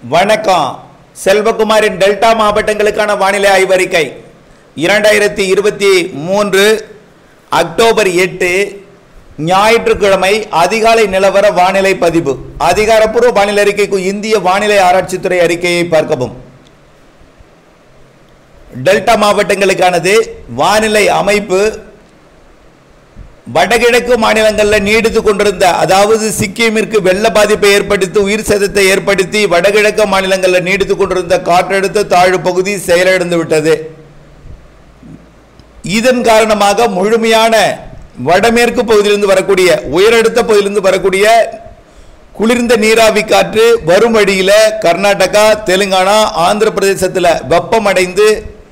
வணக்கம் செல்வகுமாரின் டெல்டா மாவட்டங்களுக்கான வானிலை ஆய்வறிக்கை இரண்டாயிரத்தி இருபத்தி மூன்று அக்டோபர் எட்டு ஞாயிற்றுக்கிழமை அதிகாலை நிலவர வானிலை பதிவு அதிகாரப்பூர்வ வானிலை அறிக்கைக்கு இந்திய வானிலை ஆராய்ச்சித்துறை அறிக்கையை பார்க்கவும் டெல்டா மாவட்டங்களுக்கானது வானிலை அமைப்பு வடகிழக்கு மாநிலங்களில் நீடித்து கொண்டிருந்த அதாவது சிக்கிமிற்கு வெள்ள பாதிப்பை ஏற்படுத்தி உயிர் சேதத்தை ஏற்படுத்தி வடகிழக்கு மாநிலங்களில் நீடித்து கொண்டிருந்த காற்றழுத்த தாழ்வு பகுதி செயலிழந்து விட்டது இதன் காரணமாக முழுமையான வடமேற்கு பகுதியிலிருந்து வரக்கூடிய உயரடுத்த பகுதியிலிருந்து வரக்கூடிய குளிர்ந்த நீராவி காற்று வரும் வழியில் கர்நாடகா தெலுங்கானா ஆந்திர பிரதேசத்தில் வெப்பமடைந்து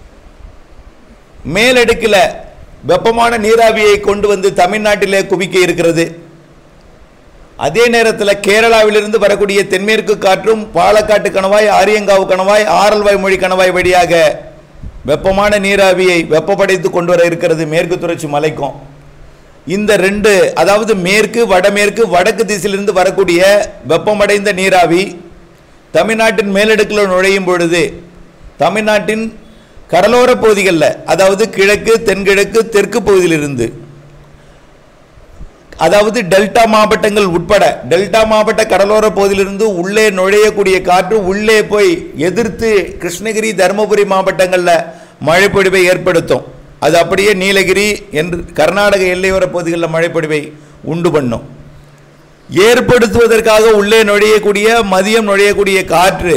மேலடுக்கில் வெப்பமான நீராவியை கொண்டு வந்து தமிழ்நாட்டிலே குவிக்க இருக்கிறது அதே நேரத்தில் கேரளாவிலிருந்து வரக்கூடிய தென்மேற்கு காற்றும் பாலக்காட்டு கணவாய் ஆரியங்காவு கணவாய் ஆரல்வாய் மொழி கணவாய் வழியாக வெப்பமான நீராவியை வெப்பப்படைத்து கொண்டு வர இருக்கிறது மேற்கு தொடர்ச்சி மலைக்கும் இந்த ரெண்டு அதாவது மேற்கு வடமேற்கு வடக்கு திசையிலிருந்து வரக்கூடிய வெப்பமடைந்த நீராவி தமிழ்நாட்டின் மேலடுக்கில் நுழையும் பொழுது தமிழ்நாட்டின் கடலோர பகுதிகளில் அதாவது கிழக்கு தென்கிழக்கு தெற்கு பகுதியிலிருந்து அதாவது டெல்டா மாவட்டங்கள் உட்பட டெல்டா மாவட்ட கடலோர பகுதியிலிருந்து உள்ளே நுழையக்கூடிய காற்று உள்ளே போய் எதிர்த்து கிருஷ்ணகிரி தருமபுரி மாவட்டங்களில் மழைப்பொழிவை ஏற்படுத்தும் அது அப்படியே நீலகிரி என்று கர்நாடக எல்லையோர பகுதிகளில் மழைப்பொழிவை உண்டு பண்ணும் ஏற்படுத்துவதற்காக உள்ளே நுழையக்கூடிய மதியம் நுழையக்கூடிய காற்று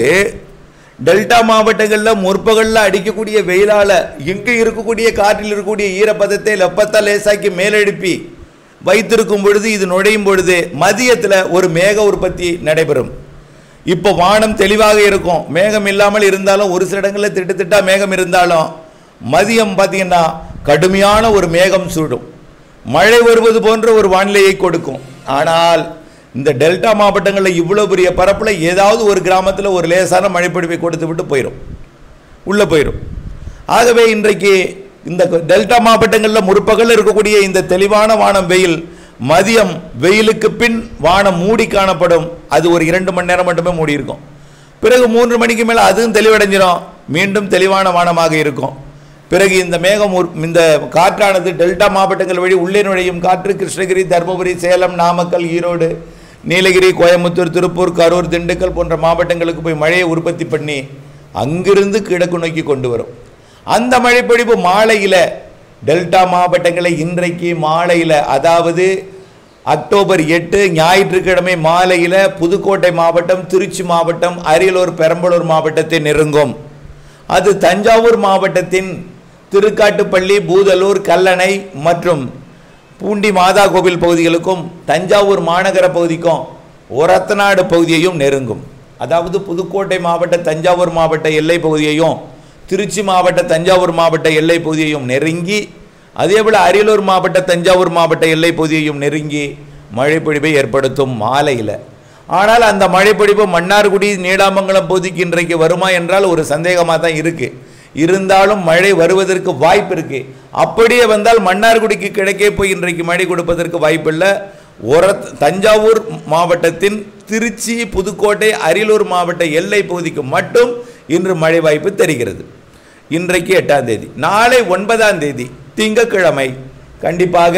டெல்டா மாவட்டங்களில் முற்பகலில் அடிக்கக்கூடிய வெயிலால் இங்கே இருக்கக்கூடிய காற்றில் இருக்கக்கூடிய ஈரப்பதத்தை வெப்பத்தால் லேசாக்கி மேலெழுப்பி வைத்திருக்கும் பொழுது இது நுழையும் பொழுது மதியத்தில் ஒரு மேக உற்பத்தி நடைபெறும் இப்போ வானம் தெளிவாக இருக்கும் மேகம் இல்லாமல் இருந்தாலும் ஒரு சில இடங்களில் திட்டு மேகம் இருந்தாலும் மதியம் பார்த்தீங்கன்னா கடுமையான ஒரு மேகம் சூடும் மழை வருவது போன்ற ஒரு வானிலையை கொடுக்கும் ஆனால் இந்த டெல்டா மாவட்டங்களில் இவ்வளோ பெரிய பரப்பில் ஏதாவது ஒரு கிராமத்தில் ஒரு லேசான மழைப்பொழிவை கொடுத்து விட்டு போயிடும் உள்ளே போயிடும் ஆகவே இன்றைக்கு இந்த டெல்டா மாவட்டங்களில் முற்பகல் இருக்கக்கூடிய இந்த தெளிவான வானம் வெயில் மதியம் வெயிலுக்கு பின் வானம் மூடி காணப்படும் அது ஒரு இரண்டு மணி நேரம் மட்டுமே மூடி இருக்கும் பிறகு மூன்று மணிக்கு மேலே அதுவும் தெளிவடைஞ்சிடும் மீண்டும் தெளிவான வானமாக இருக்கும் பிறகு இந்த மேகம் உற்- இந்த காற்றானது டெல்டா மாவட்டங்கள் வழி உள்ளே நுழையும் காற்று கிருஷ்ணகிரி தருமபுரி சேலம் நாமக்கல் ஈரோடு நீலகிரி கோயம்புத்தூர் திருப்பூர் கரூர் திண்டுக்கல் போன்ற மாவட்டங்களுக்கு போய் மழையை உற்பத்தி பண்ணி அங்கிருந்து கிழக்கு நோக்கி கொண்டு வரும் அந்த மழைப்பொழிவு மாலையில் டெல்டா மாவட்டங்களை இன்றைக்கு மாலையில் அதாவது அக்டோபர் எட்டு ஞாயிற்றுக்கிழமை மாலையில் புதுக்கோட்டை மாவட்டம் திருச்சி மாவட்டம் அரியலூர் பெரம்பலூர் மாவட்டத்தை நெருங்கும் அது தஞ்சாவூர் மாவட்டத்தின் திருக்காட்டுப்பள்ளி பூதலூர் கல்லணை மற்றும் பூண்டி மாதா கோவில் பகுதிகளுக்கும் தஞ்சாவூர் மாநகர பகுதிக்கும் ஒரத்தநாடு பகுதியையும் நெருங்கும் அதாவது புதுக்கோட்டை மாவட்ட தஞ்சாவூர் மாவட்ட எல்லை பகுதியையும் திருச்சி மாவட்ட தஞ்சாவூர் மாவட்ட எல்லை பகுதியையும் நெருங்கி அதேபோல் அரியலூர் மாவட்ட தஞ்சாவூர் மாவட்ட எல்லை பகுதியையும் நெருங்கி மழைப்பொழிவை ஏற்படுத்தும் மாலையில் ஆனால் அந்த மழைப்பொழிவு மன்னார்குடி நீடாமங்கலம் பகுதிக்கு இன்றைக்கு வருமா என்றால் ஒரு சந்தேகமாக தான் இருக்கு இருந்தாலும் மழை வருவதற்கு வாய்ப்பு இருக்கு அப்படியே வந்தால் மன்னார்குடிக்கு கிடைக்கே போய் இன்றைக்கு மழை கொடுப்பதற்கு வாய்ப்பில்லை ஒரு தஞ்சாவூர் மாவட்டத்தின் திருச்சி புதுக்கோட்டை அரியலூர் மாவட்ட எல்லை பகுதிக்கு மட்டும் இன்று மழை வாய்ப்பு தெரிகிறது இன்றைக்கு எட்டாம் தேதி நாளை ஒன்பதாம் தேதி திங்கட்கிழமை கண்டிப்பாக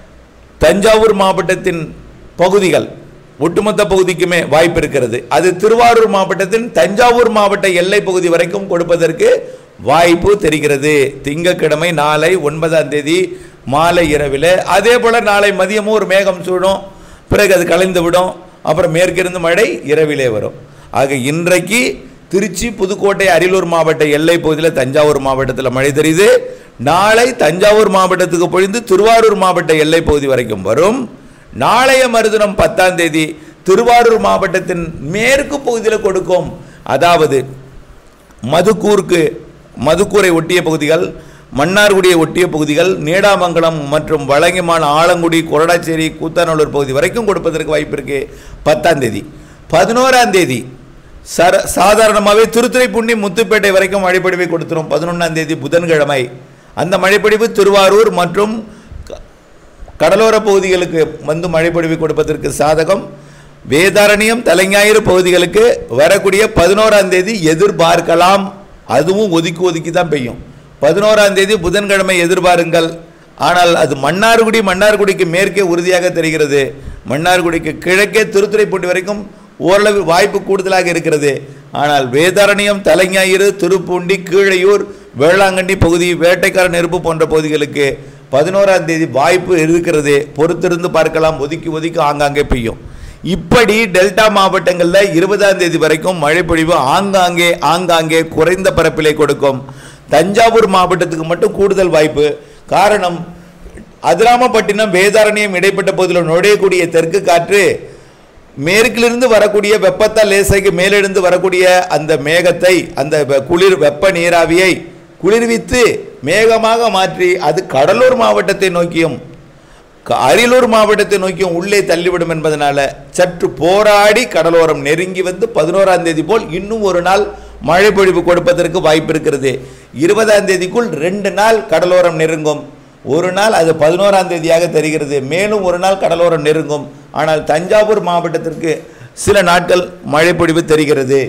தஞ்சாவூர் மாவட்டத்தின் பகுதிகள் ஒட்டுமொத்த பகுதிக்குமே வாய்ப்பு இருக்கிறது அது திருவாரூர் மாவட்டத்தின் தஞ்சாவூர் மாவட்ட எல்லை பகுதி வரைக்கும் கொடுப்பதற்கு வாய்ப்பு தெரிகிறது திங்கட்கிழமை நாளை ஒன்பதாம் தேதி மாலை இரவில் அதே போல் நாளை மதியமும் ஒரு மேகம் சூடும் பிறகு அது கலைந்து விடும் அப்புறம் மேற்கிருந்து மழை இரவிலே வரும் ஆக இன்றைக்கு திருச்சி புதுக்கோட்டை அரியலூர் மாவட்ட எல்லை பகுதியில் தஞ்சாவூர் மாவட்டத்தில் மழை தெரியுது நாளை தஞ்சாவூர் மாவட்டத்துக்கு பொழிந்து திருவாரூர் மாவட்ட எல்லை பகுதி வரைக்கும் வரும் நாளைய மறுதினம் பத்தாம் தேதி திருவாரூர் மாவட்டத்தின் மேற்கு பகுதியில் கொடுக்கும் அதாவது மதுக்கூருக்கு மதுக்கூரை ஒட்டிய பகுதிகள் மன்னார்குடியை ஒட்டிய பகுதிகள் நீடாமங்கலம் மற்றும் வழங்கிமான் ஆலங்குடி கொரடாச்சேரி கூத்தாநல்லூர் பகுதி வரைக்கும் கொடுப்பதற்கு வாய்ப்பு இருக்கு பத்தாம் தேதி பதினோராம் தேதி சர சாதாரணமாகவே திருத்துறைப்பூண்டி முத்துப்பேட்டை வரைக்கும் மழைப்பொழிவை கொடுத்துரும் பதினொன்றாம் தேதி புதன்கிழமை அந்த மழைப்பொழிவு திருவாரூர் மற்றும் க- கடலோர பகுதிகளுக்கு வந்து மழைப்பொழிவு கொடுப்பதற்கு சாதகம் வேதாரண்யம் தலைஞாயிறு பகுதிகளுக்கு வரக்கூடிய பதினோராம் தேதி எதிர்பார்க்கலாம் அதுவும் ஒதுக்கி ஒதுக்கி தான் பெய்யும் பதினோராம் தேதி புதன்கிழமை எதிர்பாருங்கள் ஆனால் அது மன்னார்குடி மன்னார்குடிக்கு மேற்கே உறுதியாக தெரிகிறது மன்னார்குடிக்கு கிழக்கே திருத்துறைப்பூண்டி வரைக்கும் ஓரளவு வாய்ப்பு கூடுதலாக இருக்கிறது ஆனால் வேதாரண்யம் தலைஞாயிறு திருப்பூண்டி கீழையூர் வேளாங்கண்ணி பகுதி வேட்டைக்கார நெருப்பு போன்ற பகுதிகளுக்கு பதினோராம் தேதி வாய்ப்பு இருக்கிறது பொறுத்திருந்து பார்க்கலாம் ஒதுக்கி ஒதுக்கி ஆங்காங்கே பெய்யும் இப்படி டெல்டா மாவட்டங்களில் இருபதாம் தேதி வரைக்கும் மழை பொழிவு ஆங்காங்கே ஆங்காங்கே குறைந்த பரப்பிலே கொடுக்கும் தஞ்சாவூர் மாவட்டத்துக்கு மட்டும் கூடுதல் வாய்ப்பு காரணம் அதிராமப்பட்டினம் வேதாரண்யம் இடைப்பட்ட பகுதியில் நுழையக்கூடிய தெற்கு காற்று மேற்கிலிருந்து வரக்கூடிய வெப்பத்தால் லேசாகி மேலெழுந்து வரக்கூடிய அந்த மேகத்தை அந்த வெ- குளிர் வெப்ப நீராவியை குளிர்வித்து மேகமாக மாற்றி அது கடலூர் மாவட்டத்தை நோக்கியும் க- அரியலூர் மாவட்டத்தை நோக்கியும் உள்ளே தள்ளிவிடும் என்பதனால சற்று போராடி கடலோரம் நெருங்கி வந்து பதினோராம் தேதி போல் இன்னும் ஒரு நாள் மழை பொழிவு கொடுப்பதற்கு வாய்ப்பு இருக்கிறது இருபதாம் தேதிக்குள் ரெண்டு நாள் கடலோரம் நெருங்கும் ஒரு நாள் அது பதினோராம் தேதியாக தெரிகிறது மேலும் ஒரு நாள் கடலோரம் நெருங்கும் ஆனால் தஞ்சாவூர் மாவட்டத்திற்கு சில நாட்கள் மழை பொழிவு தெரிகிறது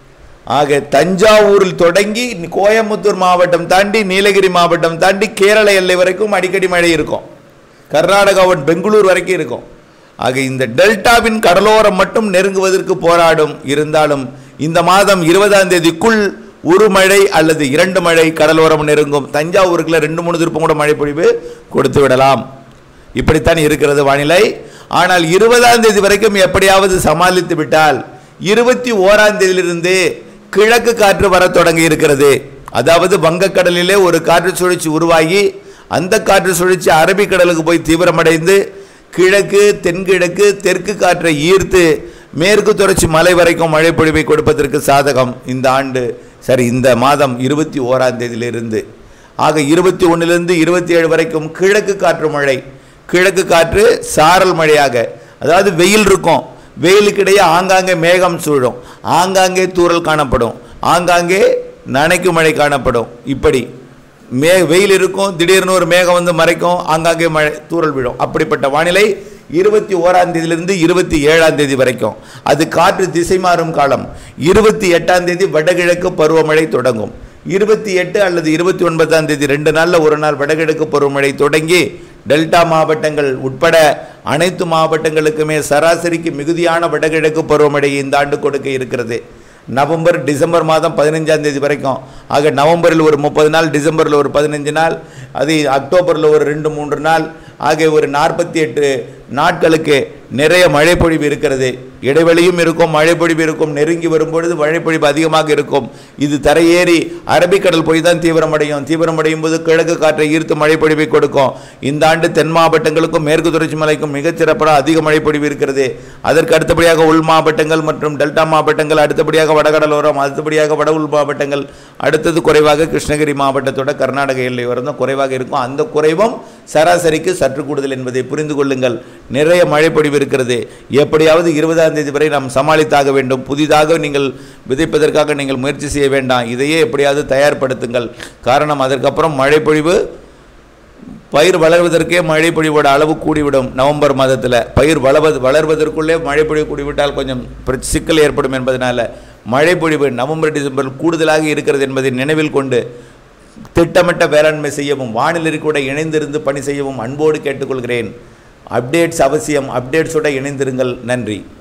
ஆக தஞ்சாவூரில் தொடங்கி கோயம்புத்தூர் மாவட்டம் தாண்டி நீலகிரி மாவட்டம் தாண்டி கேரள எல்லை வரைக்கும் அடிக்கடி மழை இருக்கும் கர்நாடகாவின் பெங்களூர் வரைக்கும் இருக்கும் ஆக இந்த டெல்டாவின் கடலோரம் மட்டும் நெருங்குவதற்கு போராடும் இருந்தாலும் இந்த மாதம் இருபதாம் தேதிக்குள் ஒரு மழை அல்லது இரண்டு மழை கடலோரம் நெருங்கும் தஞ்சாவூருக்குள்ள ரெண்டு மூணு திருப்பம் கூட மழை பொழிவு கொடுத்து விடலாம் இப்படித்தான் இருக்கிறது வானிலை ஆனால் இருபதாம் தேதி வரைக்கும் எப்படியாவது சமாளித்து விட்டால் இருபத்தி ஓராம் தேதியிலிருந்து கிழக்கு காற்று வர தொடங்கி இருக்கிறது அதாவது வங்கக்கடலிலே ஒரு காற்று சுழற்சி உருவாகி அந்த காற்று சுழற்சி அரபிக்கடலுக்கு போய் தீவிரமடைந்து கிழக்கு தென்கிழக்கு தெற்கு காற்றை ஈர்த்து மேற்கு தொடர்ச்சி மலை வரைக்கும் மழை பொழிவை கொடுப்பதற்கு சாதகம் இந்த ஆண்டு சரி இந்த மாதம் இருபத்தி ஓராம் தேதியிலிருந்து ஆக இருபத்தி ஒன்றிலிருந்து இருபத்தி ஏழு வரைக்கும் கிழக்கு காற்று மழை கிழக்கு காற்று சாரல் மழையாக அதாவது வெயில் இருக்கும் வெயிலுக்கிடையே ஆங்காங்கே மேகம் சூழும் ஆங்காங்கே தூறல் காணப்படும் ஆங்காங்கே நனைக்கு மழை காணப்படும் இப்படி மே வெயில் இருக்கும் திடீர்னு ஒரு மேகம் வந்து மறைக்கும் ஆங்காங்கே மழை தூறல் விழும் அப்படிப்பட்ட வானிலை இருபத்தி ஓராம் தேதியிலிருந்து இருபத்தி ஏழாம் தேதி வரைக்கும் அது காற்று திசை மாறும் காலம் இருபத்தி எட்டாம் தேதி வடகிழக்கு பருவமழை தொடங்கும் இருபத்தி எட்டு அல்லது இருபத்தி ஒன்பதாம் தேதி ரெண்டு நாளில் ஒரு நாள் வடகிழக்கு பருவமழை தொடங்கி டெல்டா மாவட்டங்கள் உட்பட அனைத்து மாவட்டங்களுக்குமே சராசரிக்கு மிகுதியான வடகிழக்கு பருவமழை இந்த ஆண்டு கொடுக்க இருக்கிறது நவம்பர் டிசம்பர் மாதம் பதினஞ்சாம் தேதி வரைக்கும் ஆக நவம்பரில் ஒரு முப்பது நாள் டிசம்பரில் ஒரு பதினஞ்சு நாள் அது அக்டோபரில் ஒரு ரெண்டு மூன்று நாள் ஆகிய ஒரு நாற்பத்தி எட்டு நாட்களுக்கு நிறைய மழை பொழிவு இருக்கிறது இடைவெளியும் இருக்கும் மழை பொழிவு இருக்கும் நெருங்கி வரும்பொழுது மழை பொழிவு அதிகமாக இருக்கும் இது தரையேறி அரபிக்கடல் போய் தான் தீவிரமடையும் தீவிரமடையும் போது கிழக்கு காற்றை ஈர்த்து மழை பொழிவை கொடுக்கும் இந்த ஆண்டு தென் மாவட்டங்களுக்கும் மேற்கு தொடர்ச்சி மலைக்கும் மிகச் சிறப்பான அதிக மழை பொழிவு இருக்கிறது அதற்கு அடுத்தபடியாக உள் மாவட்டங்கள் மற்றும் டெல்டா மாவட்டங்கள் அடுத்தபடியாக வடகடலோரம் அடுத்தபடியாக வட உள் மாவட்டங்கள் அடுத்தது குறைவாக கிருஷ்ணகிரி மாவட்டத்தோட கர்நாடக எல்லை வரதும் குறைவாக இருக்கும் அந்த குறைவும் சராசரிக்கு சற்று கூடுதல் என்பதை புரிந்து கொள்ளுங்கள் நிறைய மழை பொழிவு இருக்கிறது எப்படியாவது இருபதாம் தேதி வரை நாம் சமாளித்தாக வேண்டும் புதிதாக நீங்கள் விதைப்பதற்காக நீங்கள் முயற்சி செய்ய வேண்டாம் இதையே எப்படியாவது தயார்படுத்துங்கள் காரணம் அதற்கப்புறம் மழை பொழிவு பயிர் வளர்வதற்கே மழை பொழிவோட அளவு கூடிவிடும் நவம்பர் மாதத்தில் பயிர் வளவது வளர்வதற்குள்ளே மழை பொழிவு கூடிவிட்டால் கொஞ்சம் பிர- சிக்கல் ஏற்படும் என்பதனால மழை பொழிவு நவம்பர் டிசம்பர் கூடுதலாக இருக்கிறது என்பதை நினைவில் கொண்டு திட்டமிட்ட வேளாண்மை செய்யவும் வானிலை கூட இணைந்திருந்து பணி செய்யவும் அன்போடு கேட்டுக்கொள்கிறேன் அப்டேட்ஸ் அவசியம் அப்டேட்ஸோட இணைந்திருங்கள் நன்றி